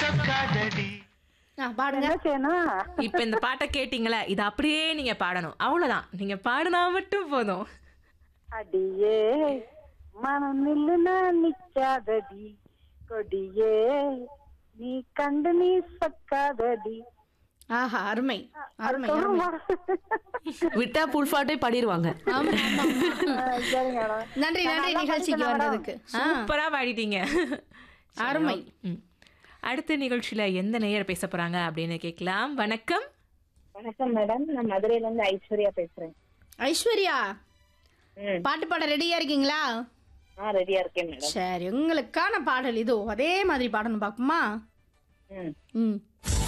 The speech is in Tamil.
சொக்காதடி ஆ, பாடுங்க என்ன செய்யணும் இப்ப இந்த பாட்டை கேட்டீங்களே இது அப்படியே நீங்க பாடணும் அவ்வளவுதான் நீங்க பாடினா மட்டும் போதும் அடியே மனம் நில்லுனா நிக்காதடி கொடியே நீ கண்டு நீ சக்காதடி ஆஹா அருமை அருமை அருமை விட்டா புல் பாட்டே பாடிடுவாங்க ஆமா ஆமா ஆமா. ஆ, சரிங்க மேடம் நன்றி நன்றி நிகழ்ச்சிக்கு வந்ததுக்கு ஆ, சூப்பரா பாடிட்டீங்க அருமை ம். அடுத்த நிகழ்ச்சியில எந்த நேயர் பேச போறாங்க அப்படின்னு கேட்கலாம் வணக்கம் வணக்கம் மேடம் நான் மதுரையில இருந்து ஐஸ்வர்யா பேசுறேன் ஐஸ்வர்யா ம். பாட்டு பாட ரெடியா இருக்கீங்களா ஆ ரெடியா இருக்கேன் மேடம் சரி உங்களுக்கான பாடல் இதோ அதே மாதிரி பாடணும் பாக்குமா ம் ம்